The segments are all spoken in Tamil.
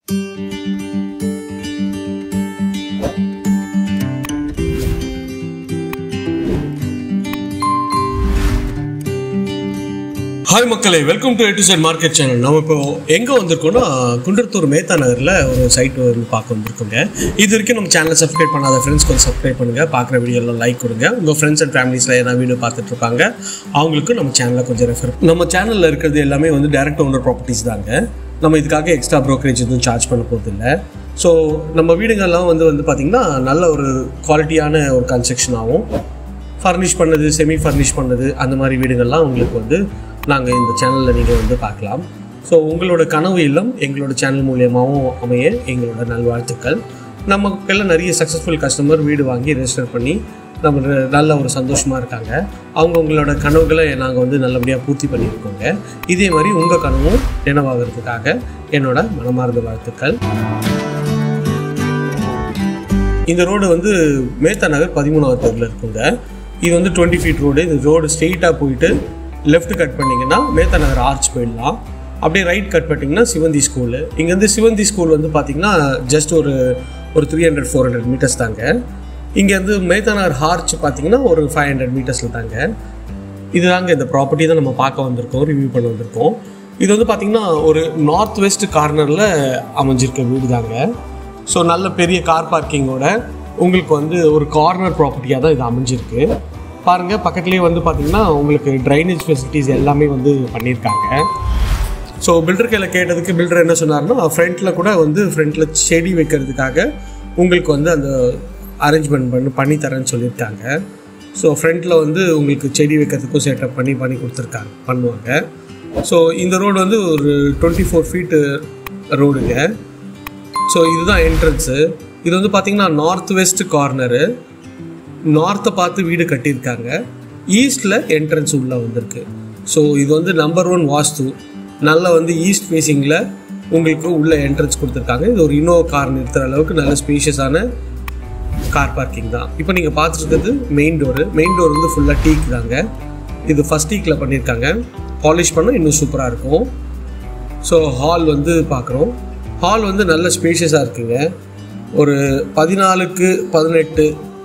ஹாய் மக்களே welcome to to site market channel நம்ம இப்போ எங்கே வந்திருக்கோம்னா குன்றத்தூர் மேத்தா நகரில் ஒரு சைட் வந்து பார்க்க வந்திருக்கோங்க இது வரைக்கும் நம்ம சேனலை சப்ஸ்கிரைப் பண்ணாத ஃப்ரெண்ட்ஸ் கொஞ்சம் சப்ஸ்கிரைப் பண்ணுங்கள் பார்க்குற வீடியோலாம் லைக் கொடுங்க உங்கள் ஃப்ரெண்ட்ஸ் அண்ட் ஃபேமிலிஸில் எதனா வீடியோ பார்த்துட்டு இருப்பாங்க அவங்களுக்கு நம்ம சேனலை கொஞ்சம் ரெஃபர் நம்ம சேனலில் இருக்கிறது எல்லாமே வந்து டேரக்ட் ஓனர் ப்ராப்பர்ட்டிஸ் தாங்க நம்ம இதுக்காக எக்ஸ்ட்ரா ப்ரோக்கரேஜ் எதுவும் சார்ஜ் பண்ண போகிறதில்ல ஸோ நம்ம வீடுங்கள்லாம் வந்து வந்து பார்த்திங்கன்னா நல்ல ஒரு குவாலிட்டியான ஒரு கன்ஸ்ட்ரக்ஷன் ஆகும் ஃபர்னிஷ் பண்ணது செமி ஃபர்னிஷ் பண்ணது அந்த மாதிரி வீடுகள்லாம் உங்களுக்கு வந்து நாங்கள் இந்த சேனலில் நீங்கள் வந்து பார்க்கலாம் ஸோ உங்களோட கனவு இல்லம் எங்களோட சேனல் மூலியமாகவும் அமைய எங்களோட நல்வாழ்த்துக்கள் நமக்கெல்லாம் நிறைய சக்ஸஸ்ஃபுல் கஸ்டமர் வீடு வாங்கி ரெஜிஸ்டர் பண்ணி நம்ம ந- நல்ல ஒரு சந்தோஷமாக இருக்காங்க அவங்க உங்களோட கனவுகளை நாங்கள் வந்து நல்லபடியாக பூர்த்தி பண்ணியிருக்கோங்க இதே மாதிரி உங்கள் கனவும் நினைவாகிறதுக்காக என்னோட மனமார்ந்த வாழ்த்துக்கள் இந்த ரோடு வந்து மேத்தா நகர் பதிமூணாவது தெருவில் இருக்குங்க இது வந்து டுவெண்ட்டி ஃபீட் ரோடு இந்த ரோடு ஸ்ட்ரெயிட்டாக போயிட்டு லெஃப்ட் கட் பண்ணிங்கன்னா மேத்தா நகர் ஆர்ச் போயிடலாம் அப்படியே ரைட் கட் பண்ணிங்கன்னா சிவந்தி ஸ்கூலு இங்கேருந்து சிவந்தி ஸ்கூல் வந்து பார்த்தீங்கன்னா ஜஸ்ட் ஒரு ஒரு three hundred four hundred metres தாங்க இங்கேருந்து மேத்தா நகர் ஆர்ச் பார்த்தீங்கன்னா ஒரு ஃபைவ் ஹண்ட்ரட் மீட்டர்ஸில் தாங்க இதுதாங்க இந்த ப்ராப்பர்ட்டி தான் நம்ம பார்க்க வந்திருக்கோம் ரிவ்யூ பண்ண வந்திருக்கோம் இது வந்து பார்த்திங்கன்னா ஒரு நார்த் வெஸ்ட் கார்னரில் அமைஞ்சிருக்க வீடு தாங்க ஸோ நல்ல பெரிய கார் பார்க்கிங்கோட உங்களுக்கு வந்து ஒரு கார்னர் ப்ராப்பர்ட்டியாக தான் இது அமைஞ்சிருக்கு பாருங்கள் பக்கத்துலேயே வந்து பார்த்திங்கன்னா உங்களுக்கு ட்ரைனேஜ் ஃபெசிலிட்டிஸ் எல்லாமே வந்து பண்ணியிருக்காங்க ஸோ பில்டர் கையில் கேட்டதுக்கு பில்டர் என்ன சொன்னார்னா ஃப்ரண்ட்டில் கூட வந்து ஃப்ரண்ட்டில் செடி வைக்கிறதுக்காக உங்களுக்கு வந்து அந்த அரேஞ்ச்மெண்ட் பண்ணி பண்ணி தரேன்னு சொல்லியிருக்காங்க ஸோ ஃப்ரண்ட்டில் வந்து உங்களுக்கு செடி வைக்கிறதுக்கும் செட்டப் பண்ணி பண்ணி கொடுத்துருக்காங்க பண்ணுவாங்க ஸோ இந்த ரோடு வந்து ஒரு டுவெண்ட்டி ஃபோர் ஃபீட்டு ரோடுங்க ஸோ இதுதான் என்ட்ரன்ஸு இது வந்து பார்த்தீங்கன்னா நார்த் வெஸ்ட் கார்னரு நார்த்தை பார்த்து வீடு கட்டியிருக்காங்க ஈஸ்டில் என்ட்ரன்ஸ் உள்ளே வந்திருக்கு ஸோ இது வந்து நம்பர் ஒன் வாஸ்து நல்ல வந்து ஈஸ்ட் ஃபேஸிங்கில் உங்களுக்கு உள்ள என்ட்ரன்ஸ் கொடுத்துருக்காங்க இது ஒரு இன்னோவா கார் நிறுத்துற அளவுக்கு நல்ல ஸ்பேஷியஸான கார் பார்க்கிங் தான் இப்போ நீங்கள் பார்த்துட்டு இருக்கிறது மெயின் டோரு மெயின் டோர் வந்து ஃபுல்லாக டீக் தாங்க இது ஃபஸ்ட் டீக்கில் பண்ணியிருக்காங்க பாலிஷ் பண்ணால் இன்னும் சூப்பராக இருக்கும் ஸோ ஹால் வந்து பார்க்குறோம் ஹால் வந்து நல்ல ஸ்பேஷியஸாக இருக்குங்க ஒரு பதினாலுக்கு பதினெட்டு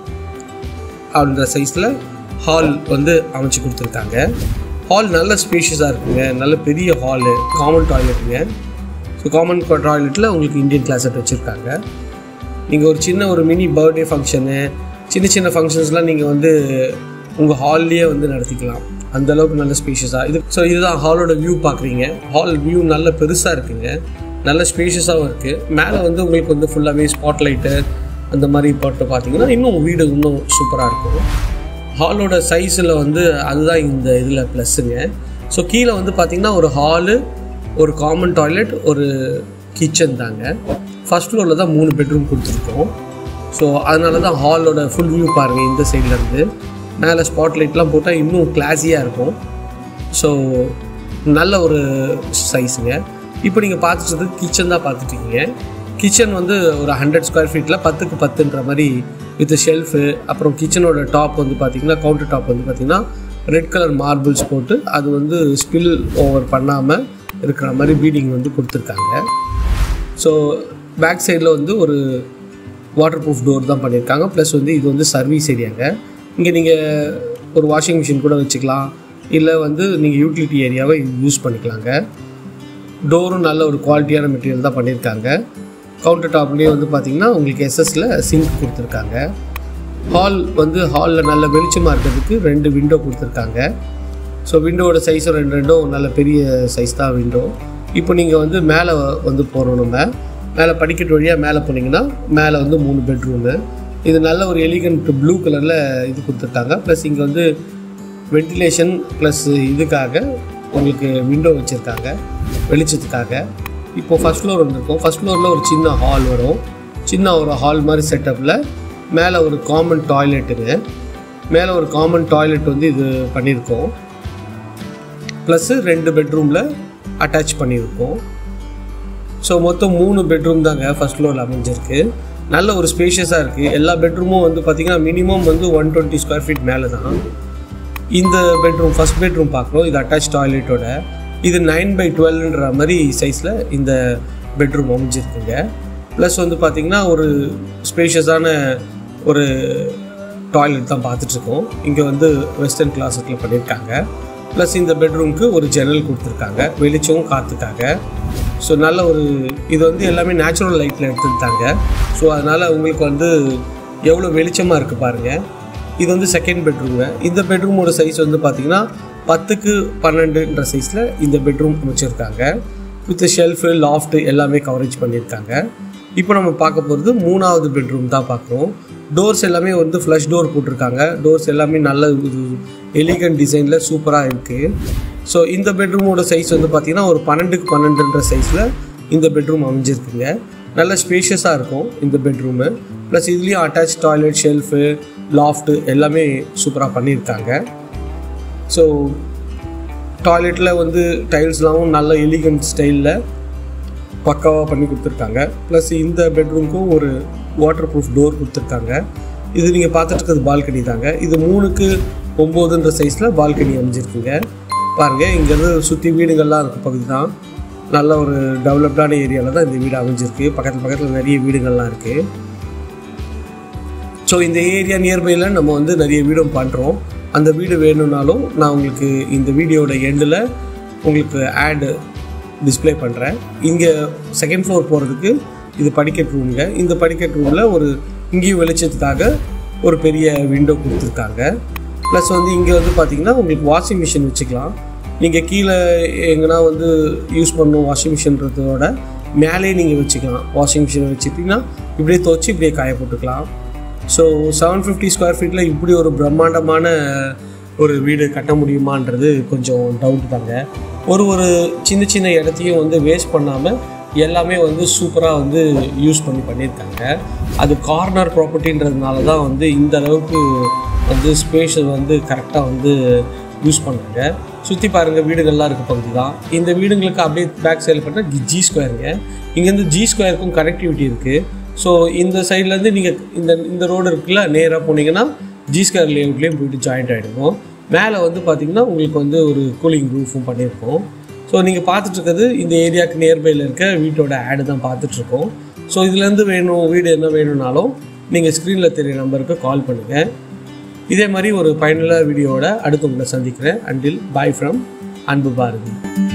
அப்படின்ற சைஸில் ஹால் வந்து அமைச்சு கொடுத்துருக்காங்க ஹால் நல்ல ஸ்பேஷியஸாக இருக்குங்க நல்ல பெரிய ஹாலு காமன் டாய்லெட்டுங்க ஸோ காமன் டாய்லெட்டில் உங்களுக்கு இந்தியன் கிளாஸட் வச்சுருக்காங்க நீங்கள் ஒரு சின்ன ஒரு மினி பர்த்டே ஃபங்க்ஷனு சின்ன சின்ன ஃபங்க்ஷன்ஸ்லாம் நீங்கள் வந்து உங்கள் ஹால்லேயே வந்து நடத்திக்கலாம் அந்த அளவுக்கு நல்ல ஸ்பேஷியஸாக இது ஸோ இதுதான் ஹாலோட வியூ பார்க்குறீங்க ஹால் வியூ நல்ல பெருசாக இருக்குங்க நல்ல ஸ்பேஷியஸாகவும் இருக்குது மேலே வந்து உங்களுக்கு வந்து ஃபுல்லாகவே ஸ்பாட் லைட்டு அந்த மாதிரி போட்டு பார்த்தீங்கன்னா இன்னும் வீடு இன்னும் சூப்பராக இருக்கும் ஹாலோட சைஸில் வந்து அதுதான் இந்த இதில் ப்ளஸ்ஸுங்க ஸோ கீழே வந்து பார்த்தீங்கன்னா ஒரு ஹாலு ஒரு காமன் டாய்லெட் ஒரு கிச்சன் தாங்க ஃபர்ஸ்ட் ஃப்ளோரில் தான் மூணு பெட்ரூம் கொடுத்துருக்கோம் ஸோ அதனால தான் ஹாலோட ஃபுல் வியூ பாருங்கள் இந்த சைட்லேருந்து மேலே ஸ்பாட் லைட்லாம் போட்டால் இன்னும் கிளாஸியாக இருக்கும் ஸோ நல்ல ஒரு சைஸுங்க இப்போ நீங்கள் பார்த்துட்டு கிச்சன் தான் பார்த்துட்டீங்க கிச்சன் வந்து ஒரு ஹண்ட்ரட் ஸ்கொயர் ஃபீட்டில் பத்துக்கு பத்துன்ற மாதிரி வித் ஷெல்ஃபு அப்புறம் கிச்சனோட டாப் வந்து பார்த்திங்கன்னா கவுண்டர் டாப் வந்து பார்த்திங்கன்னா ரெட் கலர் மார்பிள்ஸ் போட்டு அது வந்து ஸ்பில் ஓவர் பண்ணாமல் இருக்கிற மாதிரி பீடிங் வந்து கொடுத்துருக்காங்க ஸோ பேக் சைடில் வந்து ஒரு வாட்டர் ப்ரூஃப் டோர் தான் பண்ணியிருக்காங்க ப்ளஸ் வந்து இது வந்து சர்வீஸ் ஏரியாங்க இங்கே நீங்கள் ஒரு வாஷிங் மிஷின் கூட வச்சுக்கலாம் இல்லை வந்து நீங்கள் யூட்டிலிட்டி ஏரியாவை யூஸ் பண்ணிக்கலாங்க டோரும் நல்ல ஒரு குவாலிட்டியான மெட்டீரியல் தான் பண்ணியிருக்காங்க கவுண்டர் டாப்லேயே வந்து பார்த்தீங்கன்னா உங்களுக்கு எஸ்எஸ்ல சிங்க் கொடுத்துருக்காங்க ஹால் வந்து ஹாலில் நல்ல வெளிச்சமாக இருக்கிறதுக்கு ரெண்டு விண்டோ கொடுத்துருக்காங்க ஸோ விண்டோவோட சைஸும் ரெண்டு ரெண்டும் நல்ல பெரிய சைஸ் தான் விண்டோ இப்போ நீங்கள் வந்து மேலே வந்து போகிறோம் நம்ம மேலே படிக்கட்டு வழியாக மேலே போனீங்கன்னா மேலே வந்து மூணு பெட்ரூமு இது நல்ல ஒரு எலிகண்ட் ப்ளூ கலரில் இது கொடுத்துருக்காங்க ப்ளஸ் இங்கே வந்து வென்டிலேஷன் ப்ளஸ் இதுக்காக உங்களுக்கு விண்டோ வச்சுருக்காங்க வெளிச்சத்துக்காக இப்போது ஃபஸ்ட் ஃப்ளோர் வந்திருக்கோம் ஃபஸ்ட் ஃப்ளோரில் ஒரு சின்ன ஹால் வரும் சின்ன ஒரு ஹால் மாதிரி செட்டப்பில் மேலே ஒரு காமன் டாய்லெட்டுங்க மேலே ஒரு காமன் டாய்லெட் வந்து இது பண்ணியிருக்கோம் ப்ளஸ்ஸு ரெண்டு பெட்ரூமில் அட்டாச் பண்ணியிருக்கோம் ஸோ மொத்தம் மூணு பெட்ரூம் தாங்க ஃபஸ்ட் ஃப்ளோரில் அமைஞ்சிருக்கு நல்ல ஒரு ஸ்பேஷியஸாக இருக்குது எல்லா பெட்ரூமும் வந்து பார்த்திங்கன்னா மினிமம் வந்து ஒன் டுவெண்ட்டி ஸ்கொயர் ஃபீட் மேலே தான் இந்த பெட்ரூம் ஃபஸ்ட் பெட்ரூம் பார்க்குறோம் இது அட்டாச் டாய்லெட்டோட இது நைன் பை டுவெல்ன்ற மாதிரி சைஸில் இந்த பெட்ரூம் அமைஞ்சிருக்குங்க ப்ளஸ் வந்து பார்த்திங்கன்னா ஒரு ஸ்பேஷியஸான ஒரு டாய்லெட் தான் பார்த்துட்ருக்கோம் இங்கே வந்து வெஸ்டர்ன் கிளாஸட்டில் பண்ணியிருக்காங்க ப்ளஸ் இந்த பெட்ரூம்க்கு ஒரு ஜன்னல் கொடுத்துருக்காங்க வெளிச்சம் காற்றுக்காக ஸோ நல்ல ஒரு இது வந்து எல்லாமே நேச்சுரல் லைட்டில் எடுத்துக்கிட்டாங்க ஸோ அதனால் உங்களுக்கு வந்து எவ்வளோ வெளிச்சமாக இருக்குது பாருங்கள் இது வந்து செகண்ட் பெட்ரூம்ங்க இந்த பெட்ரூமோட சைஸ் வந்து பார்த்திங்கன்னா பத்துக்கு பன்னெண்டுன்ற சைஸில் இந்த பெட்ரூம் அமைச்சிருக்காங்க வித் ஷெல்ஃபு லாஃப்ட்டு எல்லாமே கவரேஜ் பண்ணியிருக்காங்க இப்போ நம்ம பார்க்க போகிறது மூணாவது பெட்ரூம் தான் பார்க்குறோம் டோர்ஸ் எல்லாமே வந்து ஃப்ளஷ் டோர் போட்டிருக்காங்க டோர்ஸ் எல்லாமே நல்ல ஒரு எலிகன்ட் டிசைனில் சூப்பராக இருக்குது ஸோ இந்த பெட்ரூமோட சைஸ் வந்து பார்த்திங்கன்னா ஒரு பன்னெண்டுக்கு பன்னெண்டுன்ற சைஸில் இந்த பெட்ரூம் அமைஞ்சிருக்குங்க நல்ல ஸ்பேஷியஸாக இருக்கும் இந்த பெட்ரூமு ப்ளஸ் இதுலேயும் அட்டாச் டாய்லெட் ஷெல்ஃபு லாஃப்ட்டு எல்லாமே சூப்பராக பண்ணியிருக்காங்க ஸோ டாய்லெட்டில் வந்து டைல்ஸ்லாம் நல்ல எலிகன்ட் ஸ்டைலில் பக்காவாக பண்ணி கொடுத்துருக்காங்க ப்ளஸ் இந்த பெட்ரூம்க்கும் ஒரு வாட்டர் ப்ரூஃப் டோர் கொடுத்துருக்காங்க இது நீங்கள் பார்த்துட்டு இருக்கிறது பால்கனி தாங்க இது மூணுக்கு ஒம்போதுன்ற சைஸில் பால்கனி அமைஞ்சிருக்குங்க பாருங்கள் இங்கேருந்து சுற்றி வீடுகள்லாம் இருக்க பகுதி தான் நல்ல ஒரு டெவலப்டான ஏரியாவில் தான் இந்த வீடு அமைஞ்சிருக்கு பக்கத்தில் பக்கத்தில் நிறைய வீடுகள்லாம் இருக்குது ஸோ இந்த ஏரியா நியர்பையில் நம்ம வந்து நிறைய வீடும் பண்ணுறோம் அந்த வீடு வேணும்னாலும் நான் உங்களுக்கு இந்த வீடியோட எண்டில் உங்களுக்கு ஆடு டிஸ்ப்ளே பண்ணுறேன் இங்கே செகண்ட் ஃப்ளோர் போகிறதுக்கு இது படிக்கட் ரூமுங்க இந்த படிக்கட் ரூமில் ஒரு இங்கேயும் வெளிச்சத்துக்காக ஒரு பெரிய விண்டோ கொடுத்துருக்காங்க ப்ளஸ் வந்து இங்கே வந்து பார்த்தீங்கன்னா உங்களுக்கு வாஷிங் மிஷின் வச்சுக்கலாம் நீங்கள் கீழே எங்கன்னா வந்து யூஸ் பண்ணணும் வாஷிங் மிஷின்றதோட மேலே நீங்கள் வச்சுக்கலாம் வாஷிங் மிஷினை வச்சுட்டிங்கன்னா இப்படியே துவச்சி இப்படியே காய போட்டுக்கலாம் ஸோ செவன் ஃபிஃப்டி ஸ்கொயர் ஃபீட்டில் இப்படி ஒரு பிரம்மாண்டமான ஒரு வீடு கட்ட முடியுமான்றது கொஞ்சம் டவுட் தாங்க ஒரு ஒரு சின்ன சின்ன இடத்தையும் வந்து வேஸ்ட் பண்ணாமல் எல்லாமே வந்து சூப்பராக வந்து யூஸ் பண்ணி பண்ணியிருக்காங்க அது கார்னர் ப்ராப்பர்ட்டின்றதுனால தான் வந்து இந்த அளவுக்கு வந்து ஸ்பேஸ் வந்து கரெக்டாக வந்து யூஸ் பண்ணாங்க சுற்றி பாருங்கள் வீடுகள்லாம் இருக்க பகுதி தான் இந்த வீடுங்களுக்கு அப்படியே பேக் சைடில் பார்த்தா ஜி ஸ்கொயருங்க இங்கேருந்து ஜி ஸ்கொயருக்கும் கனெக்டிவிட்டி இருக்குது ஸோ இந்த சைட்லேருந்து நீங்கள் இந்த இந்த ரோடு இருக்குல்ல நேராக போனீங்கன்னா ஜி ஸ்கொயர் லேஅவுட்லேயும் போயிட்டு ஜாயிண்ட் ஆகிடுவோம் மேலே வந்து பார்த்திங்கன்னா உங்களுக்கு வந்து ஒரு கூலிங் ரூஃபும் பண்ணியிருக்கோம் ஸோ நீங்கள் பார்த்துட்டு இருக்கிறது இந்த ஏரியாவுக்கு நியர்பையில் இருக்க வீட்டோட ஆடு தான் பார்த்துட்ருக்கோம் ஸோ இதுலேருந்து வேணும் வீடு என்ன வேணும்னாலும் நீங்கள் ஸ்க்ரீனில் தெரிய நம்பருக்கு கால் பண்ணுங்கள் இதே மாதிரி ஒரு பயனுள்ள வீடியோவோட அடுத்து உங்களை சந்திக்கிறேன் அண்டில் பாய் ஃப்ரம் அன்பு பாரதி